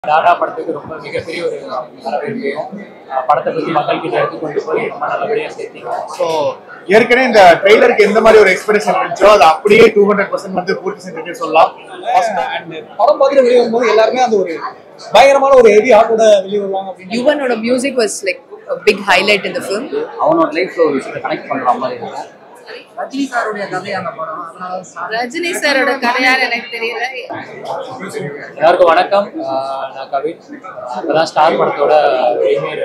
டாடா படத்துக்கு ரொம்ப மிகப்பெரிய ஒரு வரவேற்பையும் அஹ் படத்தை பத்தி மக்கள் கிட்ட எடுத்து கொண்டு போய் ரொம்ப நல்லபடியா சேர்த்தீங்க ஸோ ஏற்கனவே இந்த ட்ரெய்லருக்கு எந்த மாதிரி ஒரு எக்ஸ்பெக்டேஷன் இருந்துச்சோ அது அப்படியே டூ ஹண்ட்ரட் பர்சன்ட் வந்து பூர்த்தி செஞ்சுட்டு சொல்லலாம் அண்ட் படம் பார்த்துட்டு வெளியே வரும்போது எல்லாருமே அந்த ஒரு பயங்கரமான ஒரு ஹெவி ஆர்ட்டோட வெளியே வருவாங்க அப்படின்னு யுவனோட music was like big highlight இந்த ஃபிலிம் அவனோட லைஃப்ல ஒரு விஷயத்தை கனெக்ட் பண்ற மாதிரி இருக்கும் ரஜினி சாருடைய கதை அந்த படம் அதனால ரஜினி சாரோட கதையான்னு எனக்கு தெரியல எல்லாருக்கும் வணக்கம் அஹ் நான் கவின் இப்பதான் ஸ்டார் படத்தோட பிரீமியர்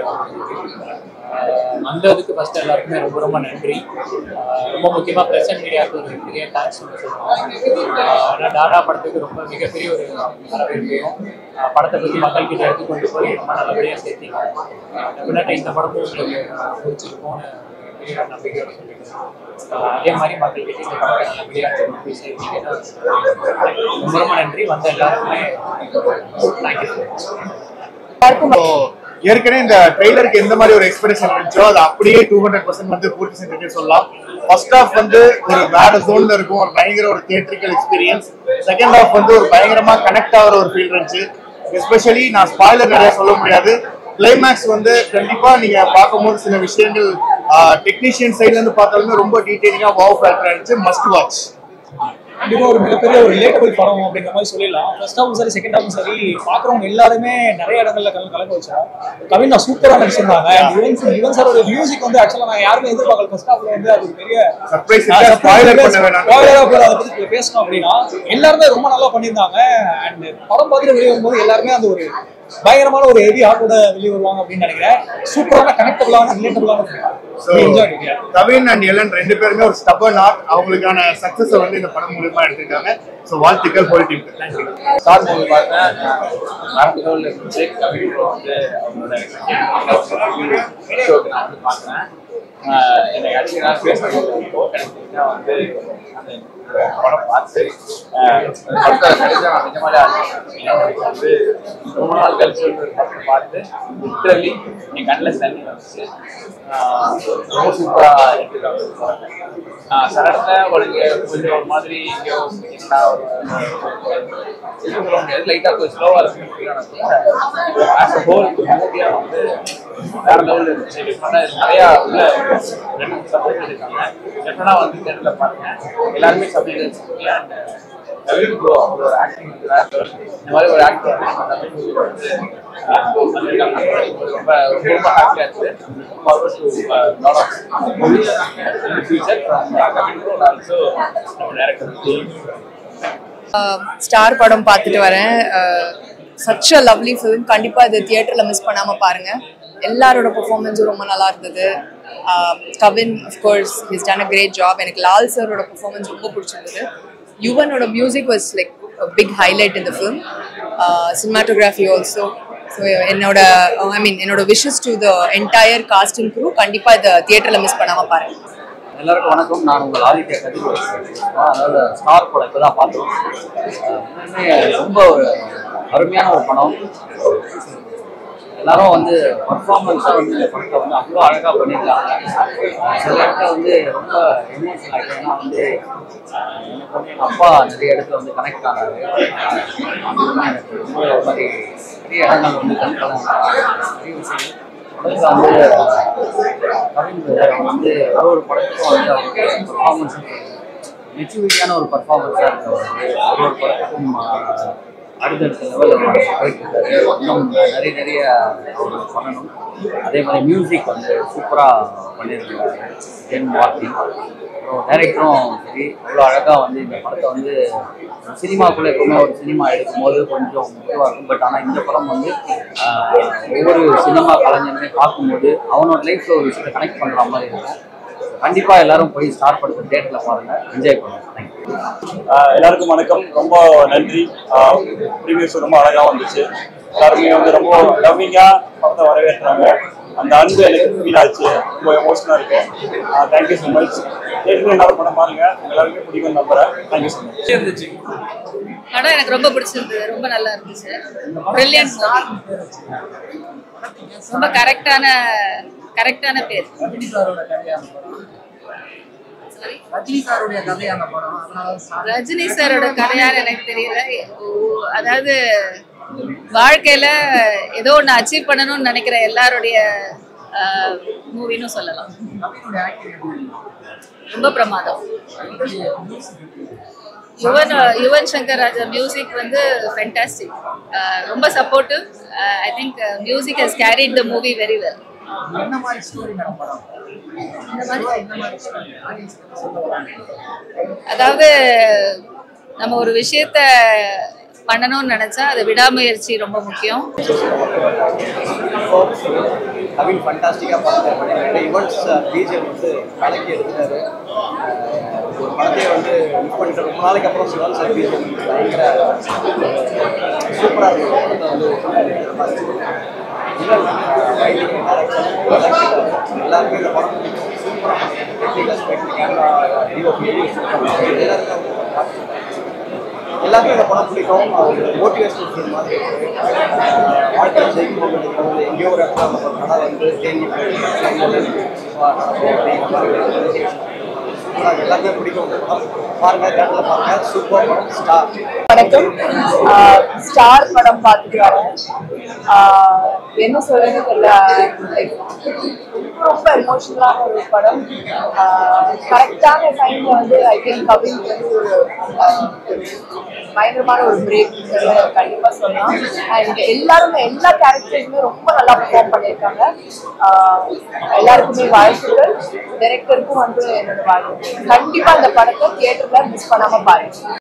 வந்ததுக்கு ஃபர்ஸ்ட் எல்லாருக்குமே ரொம்ப ரொம்ப நன்றி அஹ் ரொம்ப முக்கியமா பிரசன்ட் மீடியாவுக்கு ஒரு பெரிய தேங்க்ஸ் சொல்ல சொல்லுவோம் ஏன்னா டாடா படத்துக்கு ரொம்ப மிகப்பெரிய ஒரு வரவேற்பையும் அஹ் படத்தை பத்தி மக்கள் கிட்ட எடுத்து கொண்டு போய் ரொம்ப நல்லபடியா சேர்த்தீங்க டெஃபினட்டாக இந்த படமும் உங்களுக்கு பிடிச்சிருக்கும்னு பெரிய ஒரு நம்பிக்கையோட சொல்லிக்கிறேன் அஹ் அதே மாதிரி மக்கள் கிட்ட இந்த படத்தை நல்லபடியா கொண்டு போய் சேர்த்தீங்கன்னா ரொம்ப ரொம்ப நன்றி வந்த எல்லாருக்குமே தேங்க்யூ ஸோ ஏற்கனவே இந்த ட்ரெய்லருக்கு எந்த மாதிரி ஒரு எக்ஸ்பெக்டேஷன் இருந்துச்சோ அது அப்படியே டூ ஹண்ட்ரட் பர்சன்ட் வந்து பூர்த்தி செஞ்சுட்டு சொல்லலாம் ஃபர்ஸ்ட் ஹாஃப் வந்து ஒரு வேற ஜோன்ல இருக்கும் ஒரு பயங்கர ஒரு தியேட்ரிக்கல் எக்ஸ்பீரியன்ஸ் செகண்ட் ஹாஃப் வந்து ஒரு பயங்கரமா கனெக்ட் ஆகிற ஒரு ஃபீல் இருந்துச்சு எஸ்பெஷலி நான் ஸ்பாய்லர் நிறைய சொல்ல முடியாது கிளைமேக்ஸ் வந்து கண்டிப்பா நீங்க பார்க்கும்போது சில விஷயங்கள் டெக்னீஷியன் சைட்ல இருந்து பார்த்தாலுமே ரொம்ப டீடைலிங்கா வாவ் ஃபேக்டர் இருந்துச்சு மஸ்ட் வாட்ச் கண்டிப்பா ஒரு மிகப்பெரிய ஒரு ரிலேட்டபிள் படம் அப்படிங்கிற மாதிரி சொல்லிடலாம் ஃபர்ஸ்ட் ஹாஃபும் சரி செகண்ட் ஹாஃபும் சரி பாக்குறவங்க எல்லாருமே நிறைய இடங்கள்ல கலந்து கலந்து வச்சா கவின் நான் சூப்பரா நடிச்சிருந்தாங்க And யுவன் யுவன் சாரோட மியூசிக் வந்து ஆக்சுவலா நான் யாருமே எதிர்பார்க்கல ஃபர்ஸ்ட் ஹாஃப்ல வந்து அது ஒரு பெரிய சர்ப்ரைஸ் ஸ்பாய்லர் பண்ண வேணாம் spoiler ஆ போய் அதை பத்தி பேசணும் அப்படின்னா எல்லாருமே ரொம்ப நல்லா பண்ணியிருந்தாங்க அண்ட் படம் பார்த்துட்டு வெளியே வரும்போது எல்லாருமே அந்த ஒரு பயங்கரமான ஒரு ஹெவி ஆர்ட்டோட வெளியே வருவாங்க அப்படின்னு நினைக்கிறேன் சூப்பரான கனெக்டபிளான ரிலேட்டபிளான என்ஜாய் பண்ணிக்கிறேன் கவின் அண்ட் எலன் ரெண்டு பேருமே ஒரு ஸ்டபன் ஆர்ட் அவங்களுக்கான சக்சஸ் வந்து இந்த படம் மூலமா எடுத்திருக்காங்க ஸோ வாழ்த்துக்கள் ஹோல் டீம் ஸ்டார் மூவி பார்த்தேன் மரத்துகள் இருந்துச்சு கவின் வந்து அவங்களோட ஷோக்கு நான் வந்து பார்த்தேன் ஆஹ் எனக்கு அடிச்சு நான் பேசுறது எனக்கு வந்து அந்த படம் பார்த்து ஆஹ் படத்தை நடிச்சா நான் நிஜமாலே எனக்கு வந்து ரொம்ப நாள் கழிச்சு வந்து ஒரு படம் பார்த்து லிட்ரலி என் கண்ணில் தண்ணி வந்துச்சு ஆஹ் ரொம்ப சூப்பராக எடுத்துருக்காங்க சரடத்தில் ஒரு கொஞ்சம் ஒரு மாதிரி எங்கேயோ என்னடா ஒரு என்ன சொல்ல முடியாது லைட்டாக கொஞ்சம் ஸ்லோவாக இருக்கு ஆஸ் அ ஹோல் மூவியாக வந்து வேற லெவலில் இருந்துச்சு டிஃப்ரெண்டாக நிறையா உள்ள ரெண்டு மூணு சப்ஜெக்ட் இருக்காங்க டெஃபினட்டாக வந்து தேட்டரில் பாருங்க எல்லாருமே சப்ஜெக்ட் அண்ட் ரவி ப்ரோ அவங்களோட ஆக்டிங் வந்து வேற level. இந்த மாதிரி ஒரு ஆக்டர் தமிழ் மூவியில் வந்து ஆஹ், வந்திருக்காங்க. ரொம்ப ரொம்ப ஹாப்பியாக இருக்குது forward to uh, lot of movies in the future from uh, Kavin bro and also நம்ம director ஸ்டார் படம் பார்த்துட்டு வரேன் சச் அ லவ்லி ஃபிலிம் கண்டிப்பா இது தியேட்டர்ல மிஸ் பண்ணாம பாருங்க எல்லாரோட பெர்ஃபார்மன்ஸும் ரொம்ப நல்லா இருந்தது Um, Kavin of course his done a great job எனக்கு லால் சரோட பெர்ஃபார்மன்ஸ் ரொம்ப பிடிச்சிருந்தது யுவனோட music was like big highlight இந்த ஃபிலிம் சினிமாட்டோகிராஃபி ஆல்சோ ஸோ என்னோட ஐ மீன் என்னோட wishes to the entire cast and crew கண்டிப்பா இதை தியேட்டர்ல மிஸ் பண்ணாம பாருங்க எல்லாருக்கும் வணக்கம் நான் உங்கள் ஆதித்ய கதிர் அதாவது ஸ்டார் படம் இப்போ தான் பார்த்தோம் உண்மையுமே ரொம்ப ஒரு அருமையான ஒரு படம் எல்லாரும் வந்து பர்ஃபார்மன்ஸாக வந்து இந்த படத்தை வந்து அவ்வளோ அழகாக பண்ணியிருக்காங்க சில இடத்துல வந்து ரொம்ப எமோஷனல் ஆகிட்டேன்னா வந்து ஆஹ், எனக்கு வந்து எங்கள் அப்பா நிறைய இடத்துல வந்து கனெக்ட் ஆனாரு அதுதான் எனக்கு ரொம்ப ஒரு மாதிரி நிறைய இடங்கள் வந்து கண் கலங்க நிறைய விஷயங்கள் முதல்ல வந்து கவின் brother வந்து ஒரு ஒரு படத்துக்கும் வந்து அவருக்கு பர்ஃபார்மன்ஸ் மெச்சூரிட்டியான ஒரு பர்ஃபார்மன்ஸாக இருக்கு அவர் வந்து ஒரு ஒரு படத்துக்கும் ஆஹ், அடுத்தடுத்த லெவலில் போயிட்டு இருக்காரு இன்னும் நிறைய நிறைய அவர் பண்ணணும் அதே மாதிரி மியூசிக் வந்து சூப்பராக பண்ணியிருக்காரு ஜென் மார்டி அப்புறம் டைரக்டரும் சரி அவ்வளோ அழகாக வந்து இந்த படத்தை வந்து சினிமாக்குள்ளே எப்பவுமே ஒரு சினிமா எடுக்கும்போது கொஞ்சம் முக்கியமாக இருக்கும் பட் ஆனால் இந்த படம் வந்து ஆஹ், ஒவ்வொரு சினிமா கலைஞருமே பார்க்கும்போது அவனோட லைஃப்பில் ஒரு விஷயத்தை கனெக்ட் பண்ணுற மாதிரி இருக்கும் கண்டிப்பாக எல்லாரும் போய் ஸ்டார்ட் படுத்த தேட்டரில் பாருங்கள் என்ஜாய் பண்ணுங்க தேங்க்யூ ஆஹ் எல்லாருக்கும் வணக்கம் ரொம்ப நன்றி ப்ரீவியஸ் ரொம்ப அழகா வந்துச்சு எல்லாருமே வந்து ரொம்ப லவ்விங்கா படத்தை வரவேற்றாங்க அந்த அன்பு எனக்கு ஃபீல் ஆச்சு ரொம்ப எமோஷனாக இருக்கு தேங்க்யூ ஸோ மச் தேட்டரில் எல்லாரும் படம் பாருங்க உங்க எல்லாருமே பிடிக்கும் நம்புறேன் தேங்க்யூ ஸோ மச் இருந்துச்சு படம் எனக்கு ரொம்ப பிடிச்சிருந்தது ரொம்ப நல்லா இருந்துச்சு பிரில்லியன்ட் ரொம்ப கரெக்டான கரெக்டான பேர் ரஜினி சாரோட கதை அந்த படம் ரஜினி சாருடைய கதை அந்த படம் அதனால ரஜினி சாரோட கதையான்னு எனக்கு தெரியல ஓ, அதாவது வாழ்க்கையில ஏதோ ஒன்று அச்சீவ் பண்ணணும்னு நினைக்கிற எல்லாருடைய மூவின்னு சொல்லலாம் ரொம்ப பிரமாதம் யுவன் யுவன் சங்கர் ராஜா மியூசிக் வந்து ஃபென்டாஸ்டிக் ரொம்ப supportive I think music has carried the movie very well என்ன மாதிரி ஸ்டோரி மேடம் படம் இந்த மாதிரி என்ன மாதிரி ஸ்டோரி ஆடியன்ஸ்க்கு சொல்ல வராங்க அதாவது நம்ம ஒரு விஷயத்த பண்ணணும்னு நினைச்சா அது விடாமுயற்சி ரொம்ப முக்கியம் கவின் ஃபண்டாஸ்டிக்காக படத்தை பண்ணியிருக்காரு யுவன்ஸ் பிஜிஎம் வந்து கலக்கி எடுத்துட்டாரு அஹ் ஒரு படத்தையே வந்து மிஸ் பண்ணிட்டு ரொம்ப நாளைக்கு அப்புறம் சிவன் சார் பிஜிஎம் பயங்கர சூப்பராக இருக்கும் படத்தை வந்து இல்லை ரைட்டிங் டைரக்ஷன் எல்லாருக்கும் இந்த படம் பிடிக்கும் சூப்பராக டெக்னிக்கல் கேமரா டிஓபி எல்லாருக்கும் எல்லாருக்கும் இந்த படம் பிடிக்கும் மோட்டிவேஷனல் ஃபிலிம் மாதிரி இருக்கு. அஹ் வாழ்க்கையில் ஜெயிக்கணும் நினைக்கிறவங்க எங்கேயோ ஒரு இடத்துல நம்ம ஒரு கடை வந்து தேங்கி போயிருக்கு. வா, நடக்கும் அப்படிங்கிற மாதிரி ஒரு motivation. சூப்பரா எல்லாருக்குமே பிடிக்கும் இந்த படம் பாருங்க தேட்டரில் பாருங்க சூப்பர் படம் ஸ்டார் வணக்கம் ஸ்டார் படம் பார்த்துட்டு வரேன் ஆஹ் என்ன சொல்றது தெரியல Like, ரொம்ப எமோஷனலான ஒரு படம் கரெக்டான டைம்ல வந்து ஐ திங்க் கவின் வந்து ஒரு ஆஹ், பயங்கரமான ஒரு பிரேக் கண்டிப்பா சொல்லலாம் அண்ட் எல்லாருமே எல்லா கேரக்டர்ஸுமே ரொம்ப நல்லா பெர்ஃபார்ம் பண்ணியிருக்காங்க ஆஹ், எல்லாருக்குமே வாழ்த்துக்கள் டைரக்டருக்கும் வந்து என்னோட வாழ்த்து கண்டிப்பா இந்த படத்தை தியேட்டர்ல மிஸ் பண்ணாம பாருங்க